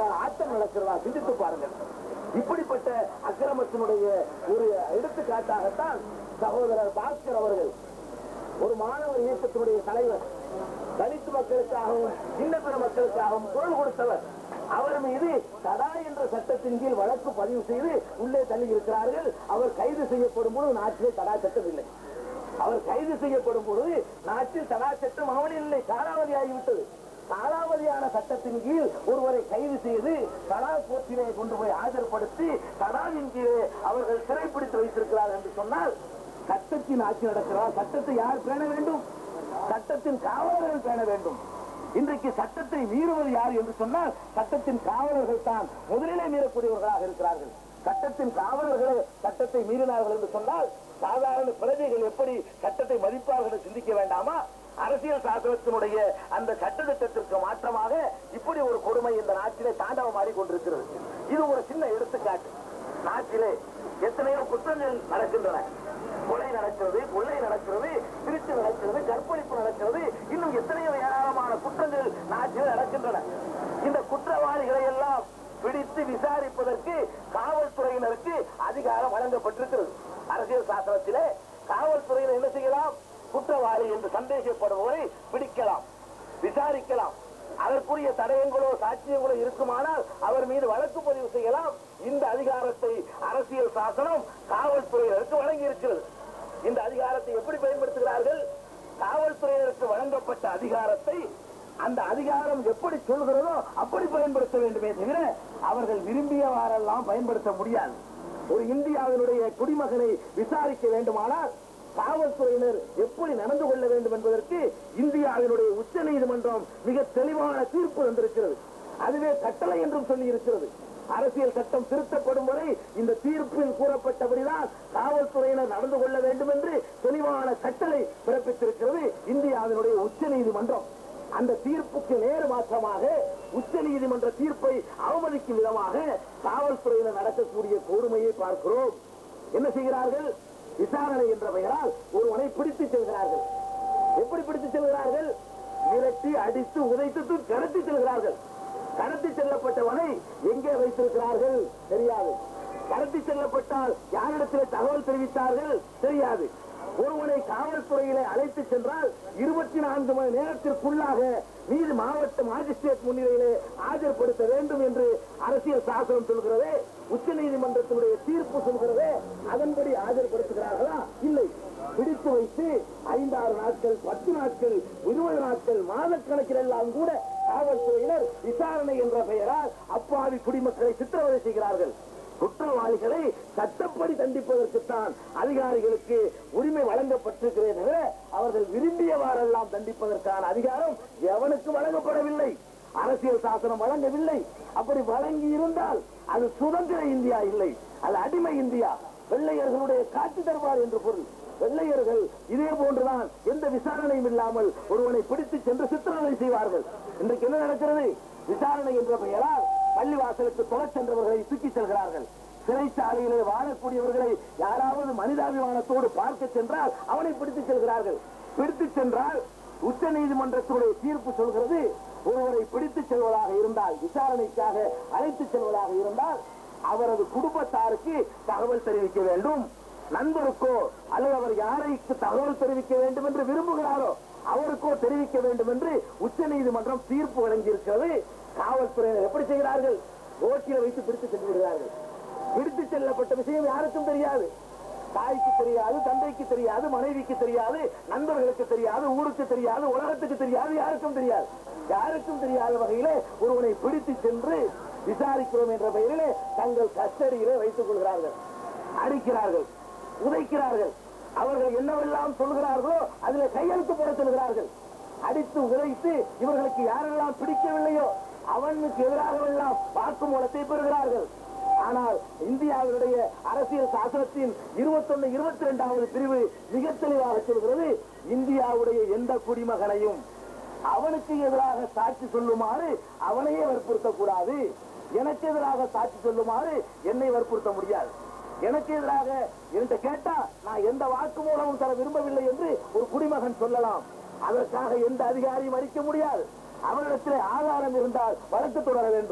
மாதிரியான ஆட்டம் நடக்கிறதா சிந்தித்து பாருங்கள் இப்படிப்பட்ட அக்கிரமத்தினுடைய ஒரு எடுத்துக்காட்டாகத்தான் சகோதரர் பாஸ்கர் அவர்கள் ஒரு மாணவர் இயக்கத்தினுடைய தலைவர் தலித் மக்களுக்காகவும் இன்ன பிற மக்களுக்காகவும் குரல் கொடுத்தவர் அவர் மீது தடா என்ற சட்டத்தின் கீழ் வழக்கு பதிவு செய்து உள்ளே தள்ளி இருக்கிறார்கள் அவர் கைது செய்யப்படும் போது நாட்டிலே தடா சட்டம் இல்லை அவர் கைது செய்யப்படும் பொழுது நாட்டில் தடா சட்டம் அவனில் இல்லை காலாவதி ஆகிவிட்டது காலாவதியான சட்டத்தின் கீழ் ஒருவரை கைது செய்து தடா கோர்ட்டிலே கொண்டு போய் ஆஜர்படுத்தி தடாவின் கீழே அவர்கள் சிறைப்பிடித்து வைத்திருக்கிறார்கள் என்று சொன்னால் சட்டத்தின் ஆட்சி நடக்கிறார் சட்டத்தை யார் பேண வேண்டும் சட்டத்தின் காவலர்கள் பேண வேண்டும் இன்றைக்கு சட்டத்தை மீறுவது யார் என்று சொன்னால் சட்டத்தின் காவலர்கள் தான் முதலிலே மீறக்கூடியவர்களாக இருக்கிறார்கள் சட்டத்தின் காவலர்களே சட்டத்தை மீறினார்கள் என்று சொன்னால் சாதாரண பிரஜைகள் எப்படி சட்டத்தை மதிப்பார்கள் என்று சிந்திக்க வேண்டாமா அரசியல் சாசனத்தினுடைய அந்த சட்டத்திட்டத்திற்கு மாற்றமாக இப்படி ஒரு கொடுமை இந்த நாட்டிலே தாண்டவமாடி கொண்டிருக்கிறது இது ஒரு சின்ன எடுத்துக்காட்டு நாட்டிலே எத்தனையோ குற்றங்கள் நடக்கின்றன கொலை நடக்கிறது கொள்ளை நடக்கிறது திருட்டு நடக்கிறது கற்பழிப்பு நடக்கிறது இன்னும் எத்தனையோ ஏராளமான குற்றங்கள் நாட்டில் நடக்கின்றன இந்த குற்றவாளிகளை எல்லாம் பிடித்து விசாரிப்பதற்கு காவல்துறையினருக்கு அதிகாரம் வழங்கப்பட்டிருக்கிறது அரசியல் சாசனத்திலே காவல்துறையினர் என்ன செய்யலாம் குற்றவாளி என்று சந்தேகப்படுபவரை பிடிக்கலாம் விசாரிக்கலாம் அதற்குரிய தடயங்களோ சாட்சியங்களோ இருக்குமானால் அவர் மீது வழக்கு பதிவு செய்யலாம் இந்த அதிகாரத்தை அரசியல் சாசனம் காவல்துறையினருக்கு வழங்கி இருக்கிறது இந்த அதிகாரத்தை எப்படி பயன்படுத்துகிறார்கள் காவல்துறையினருக்கு வழங்கப்பட்ட அதிகாரத்தை அந்த அதிகாரம் எப்படி சொல்கிறதோ அப்படி பயன்படுத்த வேண்டுமே தவிர அவர்கள் விரும்பியவாறெல்லாம் பயன்படுத்த முடியாது ஒரு இந்தியாவினுடைய குடிமகனை விசாரிக்க வேண்டுமானால் காவல்துறையினர் எப்படி நடந்து கொள்ள வேண்டும் என்பதற்கு இந்தியாவினுடைய உச்ச நீதிமன்றம் மிக தெளிவான தீர்ப்பு வந்திருக்கிறது அதுவே கட்டளை என்றும் சொல்லி இருக்கிறது அரசியல் சட்டம் திருத்தப்படும் வரை இந்த தீர்ப்பில் கூறப்பட்டபடிதான் காவல்துறையினர் நடந்து கொள்ள வேண்டும் என்று தெளிவான கட்டளை பிறப்பித்திருக்கிறது இந்தியாவினுடைய உச்ச நீதிமன்றம் அந்த தீர்ப்புக்கு நேர் மாற்றமாக உச்ச நீதிமன்ற தீர்ப்பை அவமதிக்கும் விதமாக காவல்துறையினர் நடக்கக்கூடிய கொடுமையை பார்க்கிறோம் என்ன செய்கிறார்கள் விசாரணை என்ற பெயரால் ஒருவனை பிடித்து செல்கிறார்கள் எப்படி பிடித்து செல்கிறார்கள் மிரட்டி அடித்து உதைத்து கடத்தி செல்கிறார்கள் கடத்தி செல்லப்பட்டவனை எங்கே வைத்திருக்கிறார்கள் தெரியாது கடத்தி செல்லப்பட்டால் யாரிடத்திலே தகவல் தெரிவித்தார்கள் தெரியாது ஒருவனை காவல்துறையிலே அழைத்து சென்றால் இருபத்தி நான்கு மணி நேரத்திற்குள்ளாக நீதி மாவட்ட மாஜிஸ்ட்ரேட் முன்னிலையிலே ஆஜர்படுத்த வேண்டும் என்று அரசியல் சாசனம் சொல்கிறதே உச்ச நீதிமன்றத்தினுடைய தீர்ப்பு சொல்கிறதே அதன்படி ஆஜர்படுத்துகிறார்களா இல்லை பிடித்து வைத்து ஐந்தாறு நாட்கள் பத்து நாட்கள் இருபது நாட்கள் மாதக்கணக்கில் எல்லாம் கூட காவல்துறையினர் விசாரணை என்ற பெயரால் அப்பாவி குடிமக்களை சித்திரவதை செய்கிறார்கள் குற்றவாளிகளை சட்டப்படி தண்டிப்பதற்குத்தான் அதிகாரிகளுக்கு உரிமை வழங்கப்பட்டிருக்கிறதே தவிர அவர்கள் விரும்பியவாறெல்லாம் தண்டிப்பதற்கான அதிகாரம் எவனுக்கு வழங்கப்படவில்லை அரசியல் சாசனம் வழங்கவில்லை அப்படி வழங்கி இருந்தால் அது சுதந்திர இந்தியா இல்லை அது அடிமை இந்தியா வெள்ளையர்களுடைய காட்சி தருவார் என்று பொருள் வெள்ளையர்கள் இதே போன்றுதான் எந்த விசாரணையும் இல்லாமல் ஒருவனை பிடித்து சென்று சித்திரவதை செய்வார்கள் இன்றைக்கு என்ன நடக்கிறது விசாரணை என்ற பெயரால் பள்ளிவாசலுக்கு தொலைச் சென்றவர்களை தூக்கிச் செல்கிறார்கள் சிறைச்சாலையிலே வாழக்கூடியவர்களை யாராவது மனிதாபிமானத்தோடு பார்க்க சென்றால் அவனை பிடித்துச் செல்கிறார்கள் பிடித்துச் சென்றால் உச்ச நீதிமன்றத்தினுடைய தீர்ப்பு சொல்கிறது ஒருவரை பிடித்துச் செல்வதாக இருந்தால் விசாரணைக்காக அழைத்துச் செல்வதாக இருந்தால் அவரது குடும்பத்தாருக்கு தகவல் தெரிவிக்க வேண்டும் நண்பருக்கோ அல்லது அவர் யாரைக்கு தகவல் தெரிவிக்க வேண்டும் என்று விரும்புகிறாரோ அவருக்கோ தெரிவிக்க வேண்டும் என்று உச்ச நீதிமன்றம் தீர்ப்பு வழங்கியிருக்கிறது காவல்துறையினர் எப்படி செய்கிறார்கள் ரோட்டில வைத்து பிடித்து சென்று விடுகிறார்கள் பிடித்து செல்லப்பட்ட விஷயம் யாருக்கும் தெரியாது தாய்க்கு தெரியாது தந்தைக்கு தெரியாது மனைவிக்கு தெரியாது நண்பர்களுக்கு தெரியாது ஊருக்கு தெரியாது உலகத்துக்கு தெரியாது யாருக்கும் தெரியாது யாருக்கும் தெரியாத வகையிலே ஒருவனை பிடித்து சென்று விசாரிக்கிறோம் என்ற பெயரிலே தங்கள் கஸ்டடியிலே வைத்துக் கொள்கிறார்கள் அடிக்கிறார்கள் உதைக்கிறார்கள் அவர்கள் என்னவெல்லாம் சொல்கிறார்களோ அதுல கையெழுத்து போட சொல்கிறார்கள் அடித்து உதைத்து இவர்களுக்கு யாரெல்லாம் பிடிக்கவில்லையோ அவனுக்கு எதிராகவெல்லாம் வாக்குமூலத்தை பெறுகிறார்கள் ஆனால் இந்தியாவினுடைய அரசியல் சாசனத்தின் இருபத்தொன்னு இருபத்தி இரண்டாவது பிரிவு மிக தெளிவாக சொல்கிறது இந்தியாவுடைய எந்த குடிமகனையும் அவனுக்கு எதிராக சாட்சி சொல்லுமாறு அவனையே வற்புறுத்தக்கூடாது எனக்கு எதிராக சாட்சி சொல்லுமாறு என்னை வற்புறுத்த முடியாது எனக்கு எதிராக என்கிட்ட கேட்டா நான் எந்த வாக்கு மூலமும் தர விரும்பவில்லை என்று ஒரு குடிமகன் சொல்லலாம் அதற்காக எந்த அதிகாரியும் அளிக்க முடியாது அவரிடத்தில் ஆதாரம் இருந்தால் வழக்கு தொடர வேண்டும்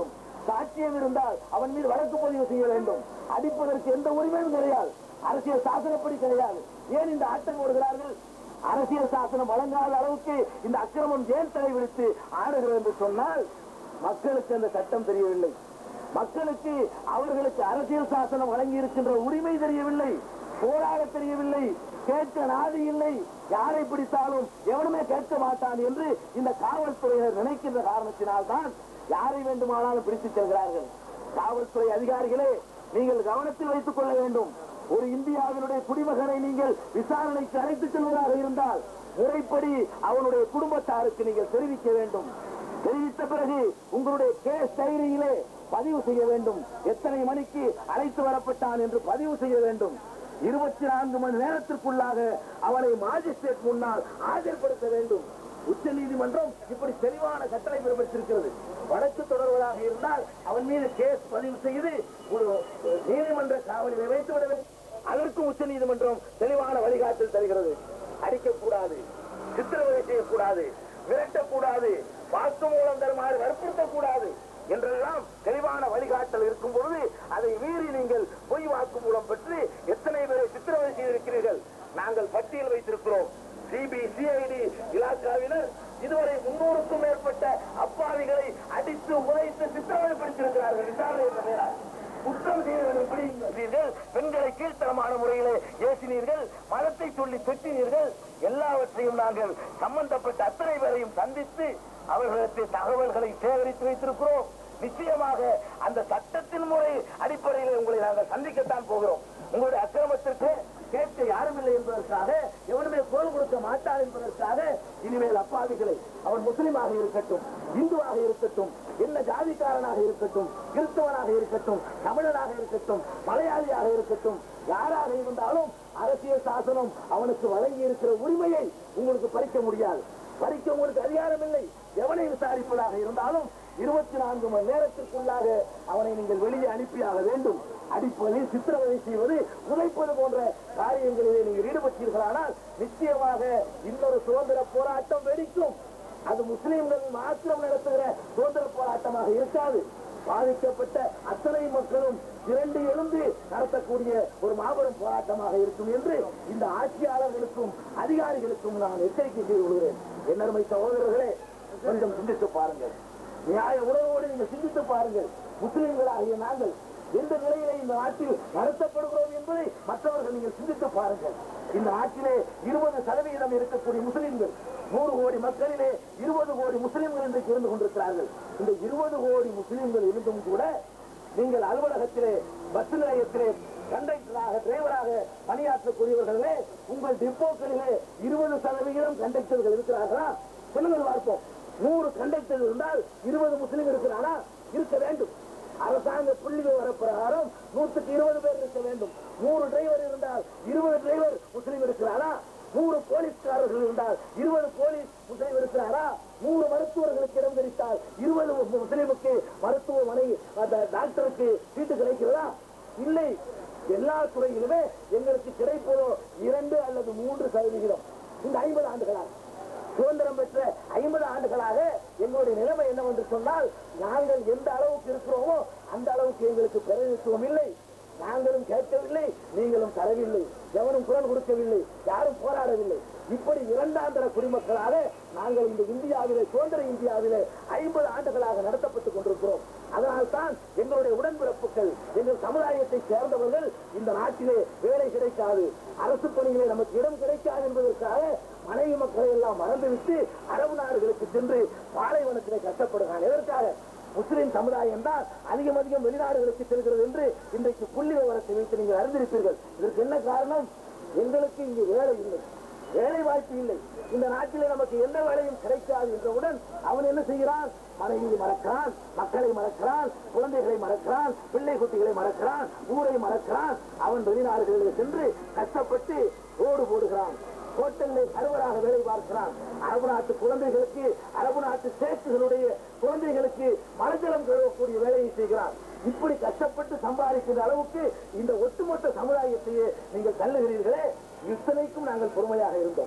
சாட்சியம் இருந்தால் அவன் மீது வழக்கு பதிவு செய்ய வேண்டும் அடிப்பதற்கு எந்த உரிமையும் கிடையாது அரசியல் சாசனப்படி கிடையாது ஏன் இந்த ஆட்டம் ஓடுகிறார்கள் அரசியல் சாசனம் வழங்காத அளவுக்கு இந்த அக்கிரமம் ஏன் தலைவிரித்து ஆடுகிறது என்று சொன்னால் மக்களுக்கு அந்த சட்டம் தெரியவில்லை மக்களுக்கு அவர்களுக்கு அரசியல் சாசனம் வழங்கி இருக்கின்ற உரிமை தெரியவில்லை போராட தெரியவில்லை கேட்க நாதி இல்லை யாரை பிடித்தாலும் எவனுமே கேட்க மாட்டான் என்று இந்த காவல்துறையினர் நினைக்கின்ற காரணத்தினால் தான் யாரை வேண்டுமானாலும் பிடித்துச் செல்கிறார்கள் காவல்துறை அதிகாரிகளே நீங்கள் கவனத்தில் வைத்துக் கொள்ள வேண்டும் ஒரு இந்தியாவினுடைய குடிமகனை நீங்கள் விசாரணைக்கு அழைத்துச் செல்வதாக இருந்தால் முறைப்படி அவனுடைய குடும்பத்தாருக்கு நீங்கள் தெரிவிக்க வேண்டும் தெரிவித்த பிறகு உங்களுடைய கேஸ் டைரியிலே பதிவு செய்ய வேண்டும் எத்தனை மணிக்கு அழைத்து வரப்பட்டான் என்று பதிவு செய்ய வேண்டும் இருபத்தி நான்கு மணி நேரத்திற்குள்ளாக அவனை மாஜிஸ்ட்ரேட் முன்னால் ஆஜர்படுத்த வேண்டும் உச்ச நீதிமன்றம் இப்படி தெளிவான கட்டளை பிறப்பித்திருக்கிறது வழக்கு தொடர்வதாக இருந்தால் அவன் மீது கேஸ் பதிவு செய்து ஒரு நீதிமன்ற காவலில் வைத்து விட வேண்டும் அதற்கும் உச்ச நீதிமன்றம் தெளிவான வழிகாட்டல் தருகிறது அடிக்கக்கூடாது சித்திரவதை செய்யக்கூடாது விரட்டக்கூடாது வாக்கு மூலம் தருமாறு வற்புறுத்தக்கூடாது என்றெல்லாம் தெளிவான வழிகாட்டல் இருக்கும் பொழுது அதை மீறி நீங்கள் பொய் வாக்கு மூலம் பெற்று எத்தனை பேரை சித்திரவதை செய்திருக்கிறீர்கள் நாங்கள் பட்டியல் வைத்திருக்கிறோம் சிபி சிஐடி இலாக்காவினர் இதுவரை முன்னூறுக்கும் மேற்பட்ட அப்பாவிகளை அடித்து உதைத்து சித்திரவதைப்படுத்தியிருக்கிறார்கள் விசாரணை என்ற பெயரால் குற்றம் செய்தவர்கள் பிடித்தீர்கள் பெண்களை கீழ்த்தரமான முறையிலே ஏசினீர்கள் மதத்தை சொல்லி திட்டினீர்கள் எல்லாவற்றையும் நாங்கள் சம்பந்தப்பட்ட அத்தனை பேரையும் சந்தித்து அவர்களிடத்தில் தகவல்களை சேகரித்து வைத்திருக்கிறோம் நிச்சயமாக அந்த சட்டத்தின் முறை அடிப்படையில் உங்களை நாங்கள் சந்திக்கத்தான் போகிறோம் உங்களுடைய அக்கிரமத்திற்கு கேட்க யாரும் இல்லை என்பதற்காக எவனுமே குரல் கொடுக்க மாட்டான் என்பதற்காக இனிமேல் அப்பாவிகளை அவன் முஸ்லிமாக இருக்கட்டும் இந்துவாக இருக்கட்டும் என்ன ஜாதிக்காரனாக இருக்கட்டும் கிறிஸ்தவனாக இருக்கட்டும் தமிழனாக இருக்கட்டும் மலையாளியாக இருக்கட்டும் யாராக இருந்தாலும் அரசியல் சாசனம் அவனுக்கு வழங்கி இருக்கிற உரிமையை உங்களுக்கு பறிக்க முடியாது பறிக்க உங்களுக்கு அதிகாரம் இல்லை எவனை விசாரிப்பதாக இருந்தாலும் இருபத்தி நான்கு மணி நேரத்திற்குள்ளாக அவனை நீங்கள் வெளியே அனுப்பியாக வேண்டும் அடிப்பது சித்திரவதை செய்வது உதைப்பது போன்ற காரியங்களிலே நீங்கள் ஈடுபட்டீர்களானால் நிச்சயமாக இன்னொரு சுதந்திர போராட்டம் வெடிக்கும் அது முஸ்லிம்கள் மாத்திரம் நடத்துகிற சுதந்திர போராட்டமாக இருக்காது பாதிக்கப்பட்ட அத்தனை மக்களும் திரண்டு எழுந்து நடத்தக்கூடிய ஒரு மாபெரும் போராட்டமாக இருக்கும் என்று இந்த ஆட்சியாளர்களுக்கும் அதிகாரிகளுக்கும் நான் எச்சரிக்கை செய்து கொள்கிறேன் என்னருமை சகோதரர்களே கொஞ்சம் சிந்தித்து பாருங்கள் நியாய உணர்வோடு நீங்கள் சிந்தித்து பாருங்கள் முஸ்லிம்களாகிய நாங்கள் எந்த நிலையிலே இந்த நாட்டில் நடத்தப்படுகிறோம் என்பதை மற்றவர்கள் நீங்கள் சிந்தித்து பாருங்கள் இந்த நாட்டிலே இருபது சதவிகிதம் இருக்கக்கூடிய முஸ்லிம்கள் நூறு கோடி மக்களிலே இருபது கோடி முஸ்லிம்கள் இன்றைக்கு இருந்து கொண்டிருக்கிறார்கள் இந்த இருபது கோடி முஸ்லிம்கள் இருந்தும் கூட நீங்கள் அலுவலகத்திலே பஸ் நிலையத்திலே கண்டக்டராக டிரைவராக பணியாற்றக்கூடியவர்களே உங்கள் டிப்போக்களிலே இருபது சதவிகிதம் கண்டக்டர்கள் இருக்கிறார்களா சொல்லுங்கள் பார்ப்போம் நூறு கண்டக்டர் இருந்தால் இருபது முஸ்லிம் இருக்கிறானா இருக்க வேண்டும் அரசாங்க புள்ளி விவர பிரகாரம் நூற்றுக்கு இருபது பேர் இருக்க வேண்டும் நூறு டிரைவர் இருந்தால் இருபது டிரைவர் முஸ்லிம் இருக்கிறாரா நூறு போலீஸ்காரர்கள் இருந்தால் இருபது போலீஸ் முஸ்லிம் இருக்கிறாரா நூறு மருத்துவர்களுக்கு இடம் தெரிவித்தால் இருபது முஸ்லிமுக்கு மருத்துவமனை அந்த டாக்டருக்கு சீட்டு கிடைக்கிறதா இல்லை எல்லா துறையிலுமே எங்களுக்கு கிடைப்பதோ இரண்டு அல்லது மூன்று சதவிகிதம் இந்த ஐம்பது ஆண்டுகளாக சுதந்திரம் பெற்ற ஐம்பது ஆண்டுகளாக எங்களுடைய நிலைமை என்னவென்று சொன்னால் நாங்கள் எந்த அளவுக்கு இருக்கிறோமோ அந்த அளவுக்கு எங்களுக்கு பிரதிநிதித்துவம் இல்லை நாங்களும் கேட்கவில்லை நீங்களும் தரவில்லை எவனும் குரல் கொடுக்கவில்லை யாரும் போராடவில்லை இப்படி இரண்டாந்தர குடிமக்களாக நாங்கள் இந்த இந்தியாவிலே சுதந்திர இந்தியாவிலே ஐம்பது ஆண்டுகளாக நடத்தப்பட்டுக் கொண்டிருக்கிறோம் அதனால்தான் எங்களுடைய உடன்பிறப்புகள் எங்கள் சமுதாயத்தை சேர்ந்தவர்கள் இந்த நாட்டிலே வேலை கிடைக்காது அரசு பணிகளே நமக்கு இடம் கிடைக்காது என்பதற்காக மனைவி மக்களை எல்லாம் மறந்துவிட்டு அரபு நாடுகளுக்கு சென்று பாலைவனத்திலே கஷ்டப்படுகிறான் எதற்காக முஸ்லிம் சமுதாயம் தான் அதிகம் அதிகம் வெளிநாடுகளுக்கு செல்கிறது என்று இன்றைக்கு புள்ளி விவரத்தை வைத்து நீங்கள் அறிந்திருப்பீர்கள் இதற்கு என்ன காரணம் எங்களுக்கு இங்கு வேலை இல்லை வேலை வாய்ப்பு இல்லை இந்த நாட்டிலே நமக்கு எந்த வேலையும் கிடைக்காது என்றவுடன் அவன் என்ன செய்கிறான் மனைவியை மறக்கிறான் மக்களை மறக்கிறான் குழந்தைகளை மறக்கிறான் பிள்ளை குட்டிகளை மறக்கிறான் ஊரை மறக்கிறான் அவன் வெளிநாடுகளில் சென்று கஷ்டப்பட்டு ரோடு போடுகிறான் ஹோட்டலில் சர்வராக வேலை பார்க்கிறான் அரபு நாட்டு குழந்தைகளுக்கு அரபு நாட்டு சேட்டுகளுடைய குழந்தைகளுக்கு மலஜலம் கழுவக்கூடிய வேலையை செய்கிறான் இப்படி கஷ்டப்பட்டு சம்பாதிக்கின்ற அளவுக்கு இந்த ஒட்டுமொத்த சமுதாயத்தையே நீங்கள் தள்ளுகிறீர்களே இத்தனைக்கும் நாங்கள் பொறுமையாக இருந்தோம்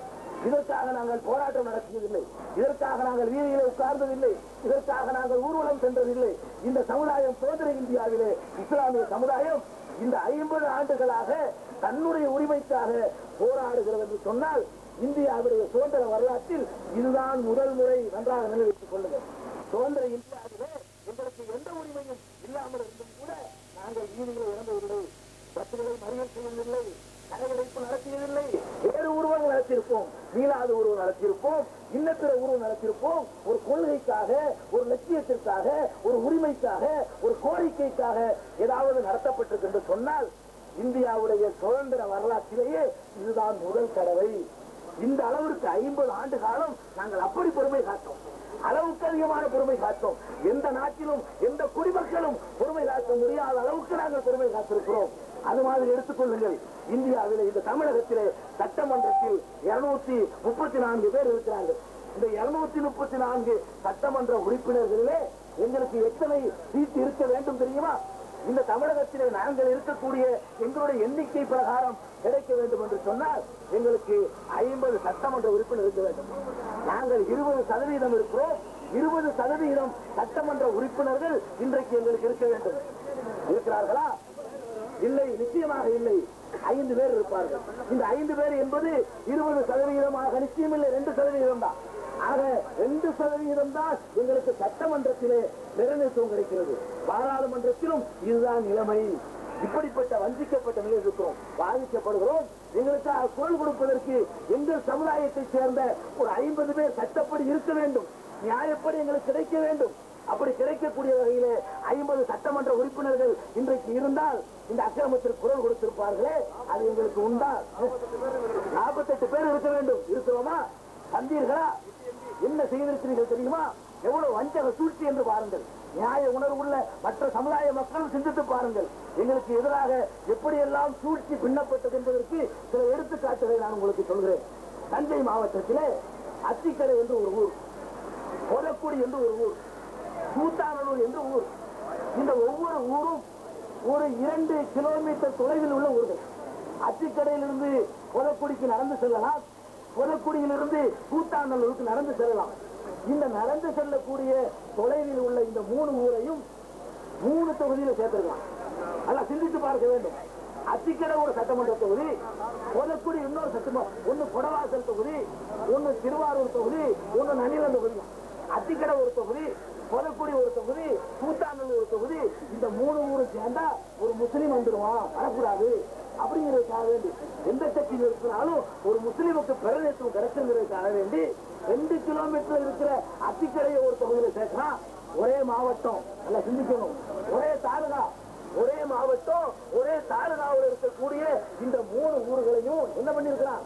இதற்காக நாங்கள் போராட்டம் நடத்தியதில்லை இதற்காக நாங்கள் வீதியிலே உட்கார்ந்ததில்லை இதற்காக நாங்கள் ஊர்வலம் சென்றதில்லை இந்த சமுதாயம் சுதந்திர இந்தியாவிலே இஸ்லாமிய சமுதாயம் இந்த ஐம்பது ஆண்டுகளாக தன்னுடைய உரிமைக்காக போராடுகிறது என்று சொன்னால் இந்தியாவுடைய சுதந்திர வரலாற்றில் இதுதான் முதல் முறை நன்றாக நினைவித்துக் கொள்ளுங்கள் சுதந்திர இந்தியாவிலே எங்களுக்கு எந்த உரிமையும் இல்லாமல் இருந்தும் கூட நாங்கள் வீதிகளை இழந்ததில்லை பஸ்களை மறியல் செய்யவில்லை கடையடைப்பு நடத்தியதில்லை வேறு உருவம் நடத்தியிருப்போம் மீளாத உருவம் நடத்தியிருப்போம் இன்னத்திர உருவம் நடத்தியிருப்போம் ஒரு கொள்கைக்காக ஒரு லட்சியத்திற்காக ஒரு உரிமைக்காக ஒரு கோரிக்கைக்காக ஏதாவது நடத்தப்பட்டிருக்கு என்று சொன்னால் இந்தியாவுடைய சுதந்திர வரலாற்றிலேயே இதுதான் முதல் தடவை இந்த அளவிற்கு ஐம்பது ஆண்டு காலம் நாங்கள் அப்படி பெருமை காட்டோம் அளவுக்கு அதிகமான பெருமை காத்தோம் எந்த நாட்டிலும் எந்த குடிமக்களும் பெருமை காட்ட முடியாத அளவுக்கு நாங்கள் பெருமை காத்திருக்கிறோம் அது மாதிரி எடுத்துக்கொள்ளுங்கள் இந்தியாவிலே இந்த தமிழகத்திலே சட்டமன்றத்தில் இருநூத்தி முப்பத்தி நான்கு பேர் இருக்கிறார்கள் இந்த இருநூத்தி முப்பத்தி நான்கு சட்டமன்ற உறுப்பினர்களிலே எங்களுக்கு எத்தனை சீட்டு இருக்க வேண்டும் தெரியுமா இந்த தமிழகத்திலே நாங்கள் இருக்கக்கூடிய எங்களுடைய எண்ணிக்கை பிரகாரம் கிடைக்க வேண்டும் என்று சொன்னால் எங்களுக்கு ஐம்பது சட்டமன்ற உறுப்பினர் இருக்க வேண்டும் நாங்கள் இருபது சதவீதம் இருக்கிறோம் இருபது சதவீதம் சட்டமன்ற உறுப்பினர்கள் இன்றைக்கு எங்களுக்கு இருக்க வேண்டும் இருக்கிறார்களா இல்லை நிச்சயமாக இல்லை ஐந்து பேர் இருப்பார்கள் இந்த ஐந்து பேர் என்பது இருபது சதவீதமாக நிச்சயம் இல்லை ரெண்டு சதவீதம் தான் ஆக ரெண்டு சதவீதம் தான் எங்களுக்கு சட்டமன்றத்திலே நிலைநிறுத்தம் கிடைக்கிறது பாராளுமன்றத்திலும் இதுதான் நிலைமை இப்படிப்பட்ட வஞ்சிக்கப்பட்ட நிலையில் இருக்கிறோம் பாதிக்கப்படுகிறோம் எங்களுக்காக குரல் கொடுப்பதற்கு எங்கள் சமுதாயத்தைச் சேர்ந்த ஒரு ஐம்பது பேர் சட்டப்படி இருக்க வேண்டும் நியாயப்படி எங்களுக்கு கிடைக்க வேண்டும் அப்படி கிடைக்கக்கூடிய வகையிலே ஐம்பது சட்டமன்ற உறுப்பினர்கள் இன்றைக்கு இருந்தால் இந்த அக்கிரமத்திற்கு குரல் கொடுத்திருப்பார்களே அது எங்களுக்கு உண்டா நாற்பத்தெட்டு பேர் இருக்க வேண்டும் இருக்கிறோமா சந்தீர்களா என்ன செய்திருக்கிறீர்கள் தெரியுமா எவ்வளவு வஞ்சக சூழ்ச்சி என்று பாருங்கள் நியாய உணர்வுள்ள மற்ற சமுதாய மக்களும் சிந்தித்து பாருங்கள் எங்களுக்கு எதிராக எப்படியெல்லாம் சூழ்ச்சி பின்னப்பட்டது என்பதற்கு சில எடுத்துக்காட்டுகளை நான் உங்களுக்கு சொல்கிறேன் தஞ்சை மாவட்டத்திலே அத்திக்கரை என்று ஒரு ஊர் கொலக்குடி என்று ஒரு ஊர் கூத்தானூர் என்று ஊர் இந்த ஒவ்வொரு ஊரும் ஒரு இரண்டு கிலோமீட்டர் தொலைவில் உள்ள ஊர்கள் அத்திக்கடையிலிருந்து கொலக்குடிக்கு நடந்து செல்லலாம் கொலக்குடியிலிருந்து கூத்தாநல்லூருக்கு நடந்து செல்லலாம் இந்த நடந்து செல்லக்கூடிய தொலைவில் உள்ள இந்த மூணு ஊரையும் மூணு தொகுதியில சேர்த்திருக்கலாம் நல்லா சிந்தித்து பார்க்க வேண்டும் அத்திக்கடை ஒரு சட்டமன்ற தொகுதி கொலக்குடி இன்னொரு சட்டமன்ற ஒன்னு கொடவாசல் தொகுதி ஒன்னு திருவாரூர் தொகுதி ஒன்னு நனிலம் தொகுதி அத்திக்கடை ஒரு தொகுதி கொலக்குடி ஒரு தொகுதி கூத்தாங்கல் ஒரு தொகுதி இந்த மூணு ஊரு சேர்ந்தா ஒரு முஸ்லீம் வந்துருவான் வரக்கூடாது அப்படிங்கிறதுக்காக வேண்டி எந்த சக்தியில் இருக்கிறாலும் ஒரு முஸ்லீமுக்கு பிரதிநிதித்துவம் கிடைச்சுங்கிறதுக்காக வேண்டி ரெண்டு கிலோமீட்டர் இருக்கிற அத்திக்கரையை ஒரு தொகுதியில சேர்க்கலாம் ஒரே மாவட்டம் நல்லா சிந்திக்கணும் ஒரே தாலுகா ஒரே மாவட்டம் ஒரே தாலுகாவில் இருக்கக்கூடிய இந்த மூணு ஊர்களையும் என்ன பண்ணிருக்கிறான்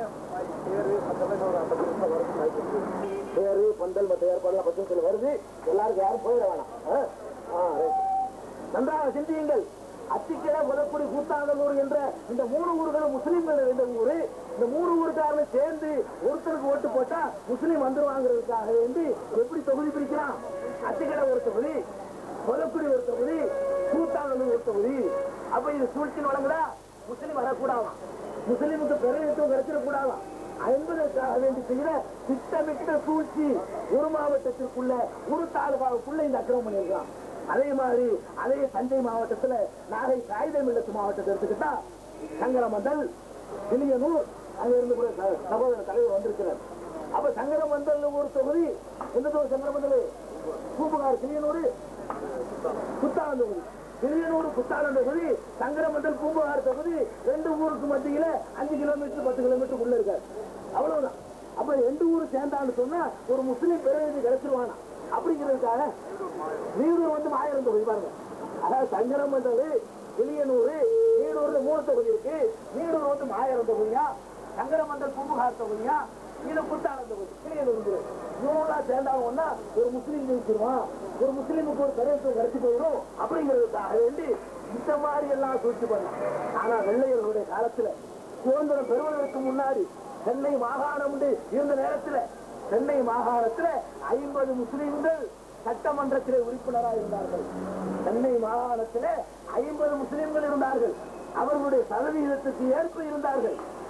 பேரு பந்தல் மற்ற ஏற்பாடுலாம் பட்சத்தில் வருது எல்லாருக்கும் யாரும் போயிட வேணாம் ஆ? ஆ, ரைட். நன்றாக சிந்தியுங்கள் அத்திக்கடை முதற்குடி கூத்தாங்கல்லூர் என்ற இந்த மூணு ஊர்களும் முஸ்லீம்கள் இருந்த ஊரு இந்த மூணு ஊருக்காரங்க சேர்ந்து ஒருத்தருக்கு ஓட்டு போட்டா முஸ்லீம் வந்துருவாங்கிறதுக்காக வேண்டி எப்படி தொகுதி பிரிக்கலாம் அத்திக்கடை ஒரு தொகுதி முதற்குடி ஒரு தொகுதி கூத்தாங்கல்லூர் ஒரு தொகுதி அப்ப இது சூழ்ச்சி வழங்குதா முஸ்லீம் வரக்கூடாதாம் முஸ்லீமுக்கு பிரதிநிதித்துவம் கிடைச்சிடக்கூடாதாம் என்பதற்காக வேண்டி செய்கிற திட்டமிட்ட சூழ்ச்சி ஒரு மாவட்டத்திற்குள்ள ஒரு தாலுகாவுக்குள்ள இந்த அக்கிரமம் பண்ணியிருக்கான் அதே மாதிரி அதே தஞ்சை மாவட்டத்துல நாகை காகிதம் இல்லத்து மாவட்டத்தை எடுத்துக்கிட்டா சங்கரமண்டல் கிளியனூர் அங்க இருந்து கூட ச- சகோதர தலைவர் வந்திருக்கிறார் அப்ப சங்கரமண்டல் ஒரு தொகுதி எந்த தொகுதி சங்கரமண்டல் பூம்புகார் கிளியனூர் புத்தாளம் தொகுதி திருவியனூர் புத்தாளம் தொகுதி சங்கரமண்டல் பூம்புகார் தொகுதி ரெண்டு ஊருக்கு மத்தியில அஞ்சு கிலோமீட்டர் பத்து கிலோமீட்டர் உள்ள இருக்காரு அவ்வளவுதான் அப்ப ரெண்டு ஊரு சேர்ந்தான்னு சொன்னா ஒரு முஸ்லீம் பிரதிநிதி கிடைச்சிருவானா அப்படிங்கிறதுக்காக நீடூர் வந்து மாயிரம் தொகுதி பாருங்க அதாவது சங்கரமண்டல் கிளியனூர் நீடூர்ல மூணு தொகுதி இருக்கு நீடூர் வந்து மாயிரம் தொகுதியா சங்கரமண்டல் பூம்புகார் தொகுதியா இது புத்தாளம் தொகுதி கிளியனூர் இவங்களாம் சேர்ந்தாங்கன்னா ஒரு முஸ்லீம் ஜெயிச்சிருவான் ஒரு முஸ்லீமுக்கு ஒரு பிரதேசம் கிடைச்சு போயிடும் அப்படிங்கிறதுக்காக வேண்டி இந்த மாதிரி எல்லாம் சூழ்ச்சி பண்ணலாம் ஆனா வெள்ளையர்களுடைய காலத்துல சுதந்திரம் பெறுவதற்கு முன்னாடி சென்னை மாகாணம் உண்டு இருந்த நேரத்துல சென்னை மாகாணத்துல ஐம்பது முஸ்லீம்கள் சட்டமன்றத்திலே உறுப்பினராக இருந்தார்கள் சென்னை மாகாணத்திலே ஐம்பது முஸ்லீம்கள் இருந்தார்கள் அவர்களுடைய சதவீதத்துக்கு ஏற்ப இருந்தார்கள்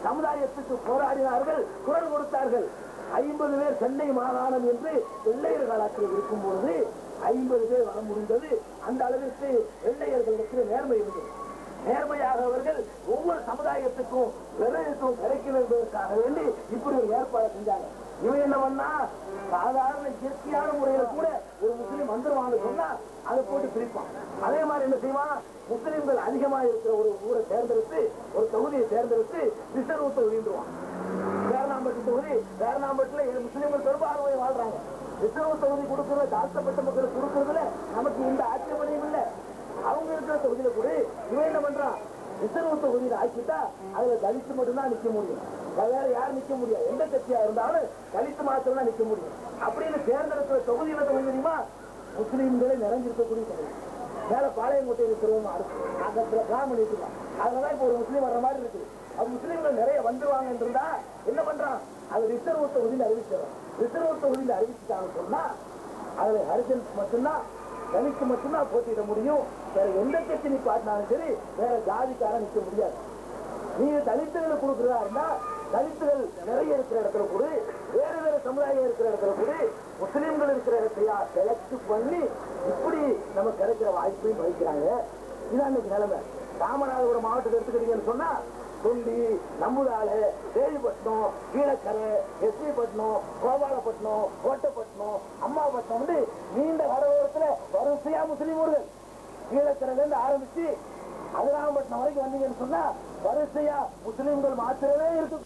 சமுதாயத்துக்கு போராடினார்கள் குரல் கொடுத்தார்கள் ஐம்பது பேர் சென்னை மாகாணம் என்று வெள்ளையர் காலத்தில் இருக்கும் பொழுது ஐம்பது பேர் வர முடிந்தது அந்த அளவிற்கு வெள்ளையர்களுக்கு நேர்மை இருந்தது நேர்மையாக அவர்கள் ஒவ்வொரு சமுதாயத்துக்கும் பிரதிநிதித்துவம் கிடைக்கும் என்பதற்காக வேண்டி இப்படி ஒரு ஏற்பாடு செஞ்சாங்க இவன் என்ன பண்ணா சாதாரண இயற்கையான முறையில கூட ஒரு முஸ்லீம் வந்துருவான்னு சொன்னா அதை போட்டு பிரிப்பான் அதே மாதிரி என்ன செய்வான் முஸ்லீம்கள் அதிகமா இருக்கிற ஒரு ஊரை தேர்ந்தெடுத்து ஒரு தொகுதியை தேர்ந்தெடுத்து ரிசர்வ் தொகுதின்றுவான் வேரணாம்பட்டு தொகுதி வேரணாம்பட்டுல ஏழு முஸ்லீம்கள் பெரும்பான்மை வாழ்றாங்க ரிசர்வ் தொகுதி கொடுக்கறதுல தாழ்த்தப்பட்ட மக்களுக்கு கொடுக்கறதுல நமக்கு இந்த ஆட்சேபனையும் இல்லை அவங்க இருக்கிற தொகுதியில கூட இவன் என்ன பண்றான் ரிசர்வ் தொகுதியில ஆக்கிட்டா அதுல தலித்து மட்டும்தான் நிக்க முடியும் வேற யாரும் நிக்க முடியாது எந்த கட்சியா இருந்தாலும் தலித்து மாத்திரம் தான் நிக்க முடியும் அப்படின்னு தேர்ந்தெடுக்கிற தொகுதியில தொகுதி தெரியுமா முஸ்லீம்களே நிறைஞ்சிருக்கக்கூடிய தொகுதி மேல பாளையங்கோட்டை இருக்கிறவங்க அங்க பிளான் இருக்கலாம் அதனால இப்ப ஒரு முஸ்லீம் வர்ற மாதிரி இருக்குது அது முஸ்லீம்கள் நிறைய வந்துருவாங்க இருந்தா என்ன பண்றான் அது ரிசர்வ் தொகுதியில் அறிவிச்சிடறான் ரிசர்வ் தொகுதியில் அறிவிச்சுட்டாங்கன்னு சொன்னா அதுல ஹரிஜன்ஸ் மட்டும்தான் தனிக்கு மட்டும்தான் போட்டியிட முடியும் வேற எந்த கட்சி நீ பாட்டினாலும் சரி வேற ஜாதிக்காரன் நிக்க முடியாது நீ தலித்துகளை கொடுக்கிறதா இருந்தா தலித்துகள் நிறைய இருக்கிற இடத்துல கூட வேற வேற சமுதாயம் இருக்கிற இடத்துல கூட முஸ்லீம்கள் இருக்கிற இடத்தையா செலக்ட் பண்ணி இப்படி நம்ம கிடைக்கிற வாய்ப்பையும் வகிக்கிறாங்க இதான் இன்னைக்கு நிலைமை ராமநாதபுரம் மாவட்டத்தை எடுத்துக்கிட்டீங்கன்னு சொன்னா தொண்டி நம்புதாளு தேவிப்பட்டினம் கீழக்கரை எஸ்பி பட்டினம் கோபாலப்பட்டினம் கோட்டைப்பட்டினம் அம்மாப்பட்டினம் நீண்ட கடலோரத்துல வரிசையா முஸ்லீம் ஊர்கள் கீழக்கரையில இருந்து ஆரம்பிச்சு அதிராமப்பட்டினம் வரைக்கும் வந்தீங்கன்னு சொன்னா வரிசையா முஸ்லீம்கள் மாத்திரமே இருக்கு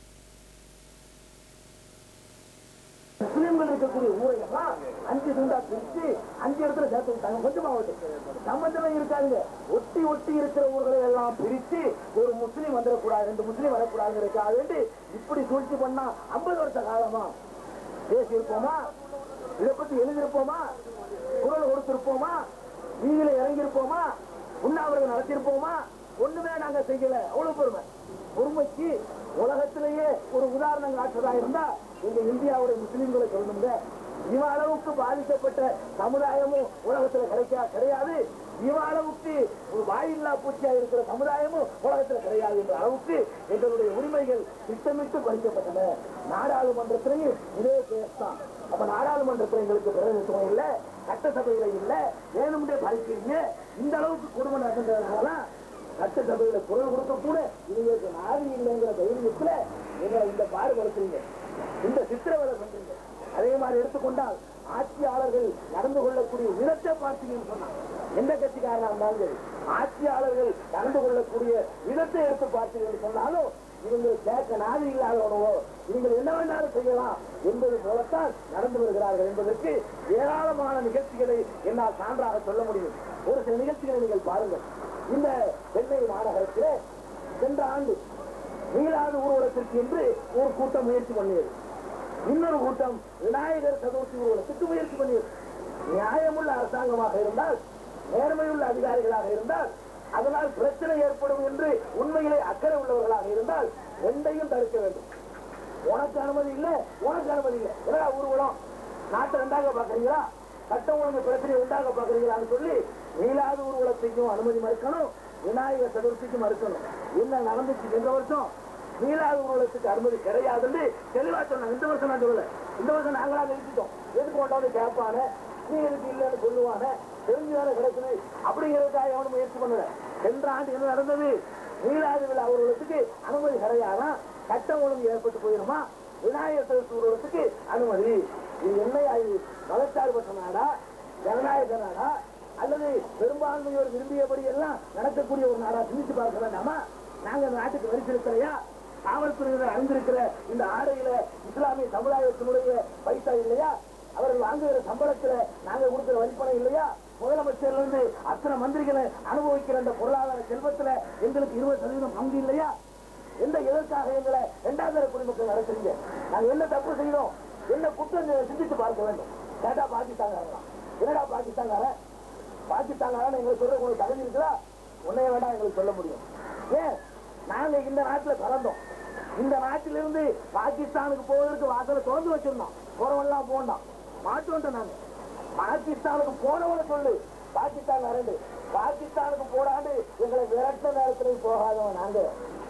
முஸ்லீம்கள் இருக்கக்கூடிய ஊரை எல்லாம் அஞ்சு துண்டா பிரிச்சு அஞ்சு இடத்துல சேர்த்து விட்டாங்க கொஞ்சம் மாவட்டம் சம்பந்தமே இருக்காங்க ஒட்டி ஒட்டி இருக்கிற ஊர்களை எல்லாம் பிரிச்சு ஒரு முஸ்லீம் வந்துடக்கூடாது ரெண்டு முஸ்லீம் வரக்கூடாதுங்கிறதுக்காக வேண்டி இப்படி சூழ்ச்சி பண்ணா ஐம்பது வருஷ காலமா பேசியிருப்போமா இதை பத்தி எழுதியிருப்போமா குரல் கொடுத்திருப்போமா வீதியில இறங்கியிருப்போமா உண்ணாவிரதம் நடத்தியிருப்போமா ஒண்ணுமே நாங்க செய்யல அவ்வளவு பெருமை பொறுமைக்கு உலகத்திலேயே ஒரு உதாரணம் காட்டுறதா இருந்தா எங்க இந்தியாவுடைய முஸ்லிம்களை சொல்லணுங்க இவ அளவுக்கு பாதிக்கப்பட்ட சமுதாயமும் உலகத்துல கிடைக்கா கிடையாது இவ அளவுக்கு ஒரு வாயில்லா பூச்சியா இருக்கிற சமுதாயமும் உலகத்துல கிடையாது என்ற அளவுக்கு எங்களுடைய உரிமைகள் திட்டமிட்டு பறிக்கப்பட்டன நாடாளுமன்றத்திலையும் இதே கேஸ் தான் அப்ப நாடாளுமன்றத்துல எங்களுக்கு பிரதிநிதித்துவம் இல்ல சட்டசபையில இல்ல வேணும்னே பறிக்கிறீங்க இந்த அளவுக்கு குடும்பம் நடந்ததுனால சட்டசபையில குரல் கொடுக்க கூட இவங்களுக்கு நாதி இல்லைங்கிற தைரியத்துல எங்களை இந்த பாடுபடுத்துறீங்க இந்த சித்திரவதை பண்றீங்க அதே மாதிரி எடுத்துக்கொண்டால் ஆட்சியாளர்கள் நடந்து கொள்ளக்கூடிய விதத்தை பார்த்தீங்கன்னு சொன்னா எந்த கட்சிக்காரனா இருந்தாலும் சரி ஆட்சியாளர்கள் நடந்து கொள்ளக்கூடிய விதத்தை எடுத்து பார்த்தீங்கன்னு சொன்னாலும் இவங்க கேட்க நாதி இல்லாதவனவோ இவங்க என்ன வேணாலும் செய்யலாம் என்பது போலத்தான் நடந்து வருகிறார்கள் என்பதற்கு ஏராளமான நிகழ்ச்சிகளை என்னால் சான்றாக சொல்ல முடியும் ஒரு சில நிகழ்ச்சிகளை நீங்கள் பாருங்கள் இந்த சென்னை மாநகரத்திலே சென்ற ஆண்டு மீளாத ஊர்வலத்திற்கு என்று ஒரு கூட்டம் முயற்சி பண்ணியது இன்னொரு கூட்டம் விநாயகர் சதுர்த்தி ஊர்வலத்துக்கு முயற்சி பண்ணியது நியாயமுள்ள அரசாங்கமாக இருந்தால் நேர்மையுள்ள அதிகாரிகளாக இருந்தால் அதனால் பிரச்சனை ஏற்படும் என்று உண்மையிலே அக்கறை உள்ளவர்களாக இருந்தால் ரெண்டையும் தடுக்க வேண்டும் உனக்கு அனுமதி இல்ல உனக்கு அனுமதி இல்ல என்னடா ஊர்வலம் நாட்டை ரெண்டாக பாக்குறீங்களா சட்டம் ஒழுங்கு பிரச்சனை உண்டாக பாக்குறீங்களான்னு சொல்லி மீளாத ஊர்வலத்தையும் அனுமதி மறுக்கணும் விநாயகர் சதுர்த்திக்கும் மறுக்கணும் என்ன நடந்துச்சு இந்த வருஷம் மீளாத ஊர்வலத்துக்கு அனுமதி கிடையாதுன்னு தெளிவா சொன்னாங்க இந்த வருஷம் நான் சொல்லல இந்த வருஷம் நாங்களா நிறுத்திட்டோம் எதுக்கு கொண்டாந்து கேட்பானே நீ எதுக்கு இல்லைன்னு சொல்லுவானே தெரிஞ்சுதானே கிடைக்குது அப்படிங்கிறதுக்காக எவனும் முயற்சி பண்ணல சென்ற ஆண்டு என்ன நடந்தது மீளாத விழா ஊர்வலத்துக்கு அனுமதி கிடையாதான் சட்டம் ஒழுங்கு ஏற்பட்டு போயிருமா விநாயகர் சதுர்த்தி ஊர்வலத்துக்கு அனுமதி இது என்ன இது மதச்சார்பற்ற நாடா ஜனநாயக நாடா அல்லது பெரும்பான்மையோர் விரும்பியபடி எல்லாம் நடக்கக்கூடிய ஒரு நாடா சிந்திச்சு பார்க்க வேண்டாமா நாங்க இந்த நாட்டுக்கு வரி செலுத்தலையா காவல்துறையினர் அணிந்திருக்கிற இந்த ஆடையில இஸ்லாமிய சமுதாயத்தினுடைய பைசா இல்லையா அவர்கள் வாங்குகிற சம்பளத்துல நாங்க கொடுக்கிற வரிப்பணம் இல்லையா முதலமைச்சர்ல இருந்து அத்தனை மந்திரிகளை அனுபவிக்கிற அந்த பொருளாதார செல்வத்துல எங்களுக்கு இருபது சதவீதம் பங்கு இல்லையா எந்த எதற்காக எங்களை இரண்டாம் தர குடிமக்கள் நடத்துறீங்க நாங்க என்ன தப்பு செய்யணும் என்ன குற்றம் சிந்தித்து பார்க்க வேண்டும் கேட்டா பாகிஸ்தான்காரன் என்னடா பாகிஸ்தான்காரன் பாகிஸ்தான்காரன் எங்களுக்கு சொல்ற உங்களுக்கு தகுதி இருக்குதா உன்னைய வேண்டாம் எங்களுக்கு சொல்ல முடியும் ஏன் நாங்க இந்த நாட்டுல பிறந்தோம் இந்த நாட்டிலிருந்து பாகிஸ்தானுக்கு போவதற்கு வாசல திறந்து வச்சிருந்தோம் போறவெல்லாம் போண்டாம் மாட்டோம் நாங்க பாகிஸ்தானுக்கு போனவன சொல்லு பாகிஸ்தான் அரண்டு பாகிஸ்தானுக்கு போடாண்டு எங்களை விரட்ட நேரத்துல போகாதவன் நாங்க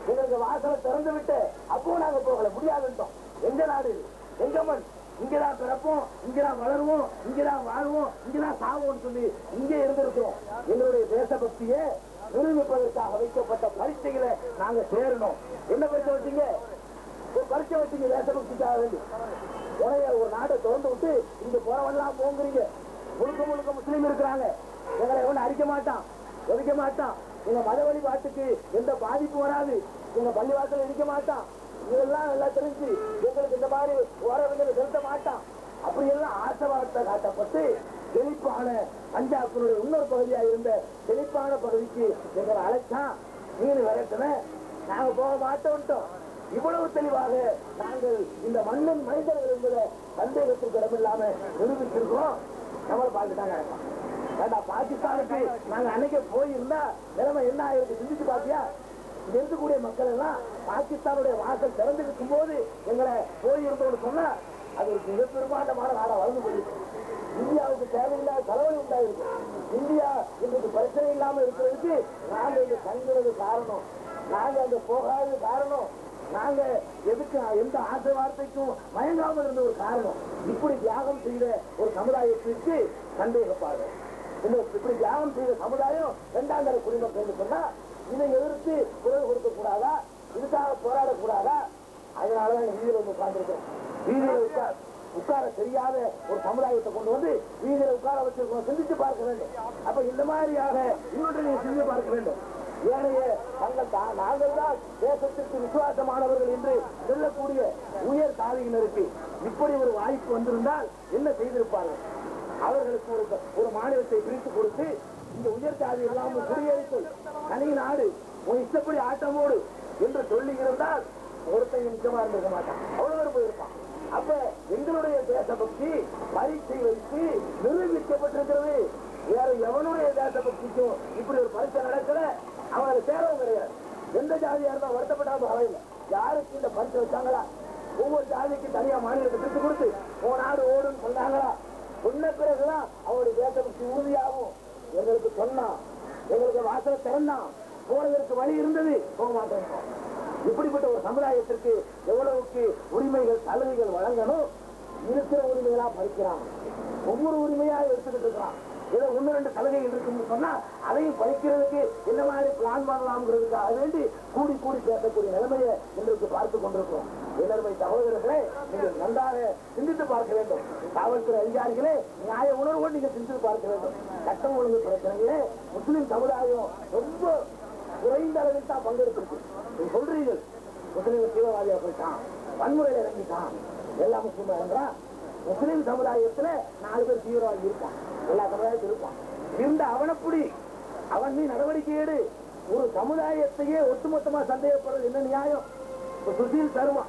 எங்களுக்கு வாசலை திறந்து விட்டு அப்போ நாங்க போகல முடியாதுட்டோம் எங்க நாடு இது? எங்க மண் இங்கதான் பிறப்போம் இங்கதான் வளருவோம் இங்கதான் வாழ்வோம் இங்கதான் சாவோம்னு சொல்லி இங்கே இருந்திருக்கிறோம் எங்களுடைய தேசபக்தியை நிரூபிப்பதற்காக வைக்கப்பட்ட பரீட்சைகளை நாங்க சேரணும் என்ன பரீட்சை வச்சீங்க ஒரு பரீட்சை வச்சீங்க தேசபக்திக்காக வேண்டி உடைய ஒரு நாட்டை திறந்து விட்டு இங்க போறவெல்லாம் போங்கிறீங்க முழுக்க முழுக்க முஸ்லீம் இருக்கிறாங்க எங்களை எவனும் அடிக்க மாட்டான் ஒதுக்க மாட்டான் எங்க மத வழிபாட்டுக்கு எந்த பாதிப்பு வராது எங்க பள்ளிவாசல் இடிக்க மாட்டான் இதெல்லாம் எல்லாம் தெரிஞ்சு எங்களுக்கு இந்த மாதிரி உறவுகளை செலுத்த மாட்டான் அப்படி எல்லாம் ஆசவாரத்தை காட்டப்பட்டு செழிப்பான பஞ்சாபினுடைய இன்னொரு பகுதியா இருந்த செழிப்பான பகுதிக்கு எங்களை அழைச்சான் மீன் விரட்டின நாங்க போக மாட்டோம்ட்டோம் இவ்வளவு தெளிவாக நாங்கள் இந்த மண்ணின் மனிதர்கள் என்பதை சந்தேகத்திற்கு இடமில்லாம நிரூபிச்சிருக்கிறோம் நம்மளை பார்த்துட்டாங்க ஏண்டா பாகிஸ்தானுக்கு நாங்க அன்னைக்கு போயிருந்தா நிலைமை என்ன ஆயிருக்கு சிந்திச்சு பாத்தியா இங்க இருக்கக்கூடிய மக்கள் எல்லாம் பாகிஸ்தானுடைய வாசல் திறந்து இருக்கும் போது எங்களை போயிருந்தோம்னு சொன்னா அது ஒரு மிக பெரும்பாண்டமான நாடா வளர்ந்து போயிருக்கு இந்தியாவுக்கு தேவையில்லாத தலைவலி உண்டாயிருக்கு இந்தியா இன்றைக்கு பிரச்சனை இல்லாம இருக்கிறதுக்கு நாங்க இங்க தங்குறது காரணம் நாங்க அங்க போகாத காரணம் நாங்க எதுக்கு எந்த ஆசை வார்த்தைக்கும் மயங்காமல் இருந்த ஒரு காரணம் இப்படி தியாகம் செய்த ஒரு சமுதாயத்திற்கு சந்தேகப்பாடு இந்த இப்படி தியாகம் செய்த சமுதாயம் இரண்டாம் தர குடிமக்கள் சொன்னா இதை எதிர்த்து குரல் கொடுக்க கூடாதா இதுக்காக போராடக்கூடாதா அதனாலதான் இந்த வீதியில வந்து உட்கார்ந்துருக்கோம் வீதியில உட்கார் உட்கார தெரியாத ஒரு சமுதாயத்தை கொண்டு வந்து வீதியில உட்கார வச்சிருக்கோம் சிந்திச்சு பார்க்க வேண்டும் அப்ப இந்த மாதிரியாக இன்னொன்று நீங்க சிந்திச்சு பார்க்க வேண்டும் ஏனைய தங்கள் தா- நாங்கள் தான் தேசத்திற்கு விசுவாசமானவர்கள் என்று சொல்லக்கூடிய உயர் சாதியினருக்கு இப்படி ஒரு வாய்ப்பு வந்திருந்தால் என்ன செய்திருப்பார்கள் அவர்களுக்கு ஒரு ஒரு மாநிலத்தை பிரித்து கொடுத்து இந்த உயர் சாதி இல்லாமல் குடியேறிக்கொள் தனி நாடு உன் இஷ்டப்படி ஆட்டமோடு என்று சொல்லி இருந்தால் ஒருத்தன் நிச்சயமா இருந்திருக்க மாட்டான் அவ்வளவு பேர் போயிருப்பான் அப்ப எங்களுடைய தேசபக்தி பரீட்சை வைத்து நிரூபிக்கப்பட்டிருக்கிறது வேற எவனுடைய தேசபக்திக்கும் இப்படி ஒரு பரீட்சை நடக்கல அவனுக்கு தேவை கிடையாது எந்த ஜாதியா இருந்தா வருத்தப்படாம அவையில யாருக்கு இந்த பரிசு வச்சாங்களா ஒவ்வொரு ஜாதிக்கும் தனியா மாநிலத்தை பிரித்து கொடுத்து உன் நாடு ஓடுன்னு சொன்னாங்களா சொன்ன பிறகுதான் அவருடைய தேசபக்தி உறுதியாகும் எங்களுக்கு சொன்னான் எங்களுக்கு வாசலை திறந்தான் போறதற்கு வழி இருந்தது போக மாட்டோம் இப்படிப்பட்ட ஒரு சமுதாயத்திற்கு எவ்வளவுக்கு உரிமைகள் சலுகைகள் வழங்கணும் இருக்கிற உரிமைகளா பறிக்கிறான் ஒவ்வொரு உரிமையா எடுத்துக்கிட்டு இருக்கிறான் ஏதோ ஒண்ணு ரெண்டு சலுகைகள் இருக்குன்னு சொன்னா அதையும் பறிக்கிறதுக்கு என்ன மாதிரி பிளான் பண்ணலாம்ங்கிறதுக்காக வேண்டி கூடி கூடி பேசக்கூடிய நிலைமையை இன்றைக்கு பார்த்து கொண்டிருக்கிறோம் எல்லாருமே சகோதரர்களே நீங்கள் நன்றாக சிந்தித்து பார்க்க வேண்டும் காவல்துறை அதிகாரிகளே நியாய உணர்வோடு நீங்க சிந்தித்து பார்க்க வேண்டும் சட்டம் ஒழுங்கு பிரச்சனைகளே முஸ்லிம் சமுதாயம் ரொம்ப குறைந்த அளவில் தான் பங்கெடுத்திருக்கு நீங்க சொல்றீங்க முஸ்லீம் தீவிரவாதியா போயிட்டான் வன்முறையில இறங்கிட்டான் எல்லா முஸ்லீமும் இறங்குறான் முஸ்லீம் சமுதாயத்துல நாலு பேர் தீவிரவாதி இருப்பான் எல்லா சமுதாயத்திலும் இருப்பான் இருந்த அவனப்புடி அவன் மீது நடவடிக்கை எடு ஒரு சமுதாயத்தையே ஒட்டுமொத்தமா சந்தேகப்படுறது என்ன நியாயம் இப்ப சுசீல் சர்மா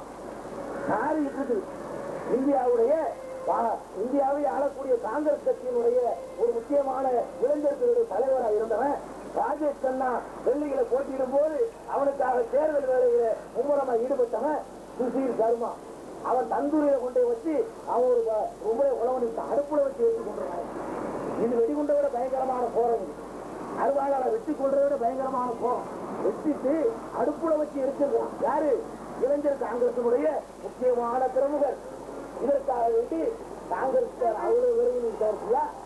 யாரு இருக்குது இந்தியாவுடைய வா- இந்தியாவை ஆளக்கூடிய காங்கிரஸ் கட்சியினுடைய ஒரு முக்கியமான இளைஞர்களுடைய தலைவராக இருந்தவன் ராஜேஷ் கண்ணா டெல்லியில போட்டியிடும் போது அவனுக்காக தேர்தல் வேலையில மும்முரமா ஈடுபட்டவன் சுசீல் சர்மா அவன் தந்தூரியில கொண்டு போய் வச்சு அவன் ஒரு ப- ரொம்ப உழவனுக்கு அடுப்புல வச்சு வச்சு கொண்டிருக்கான் இது வெடிகுண்டை விட பயங்கரமான போரம் இது அருவாளால வெட்டி கொள்றதை விட பயங்கரமான போரம் வெட்டிட்டு அடுப்புல வச்சு எரிச்சிருக்கான் யாரு இளைஞர் காங்கிரசினுடைய முக்கியமான பிரமுகர் இதற்காக வேண்டி காங்கிரஸ் அவ்வளவு விரைவில்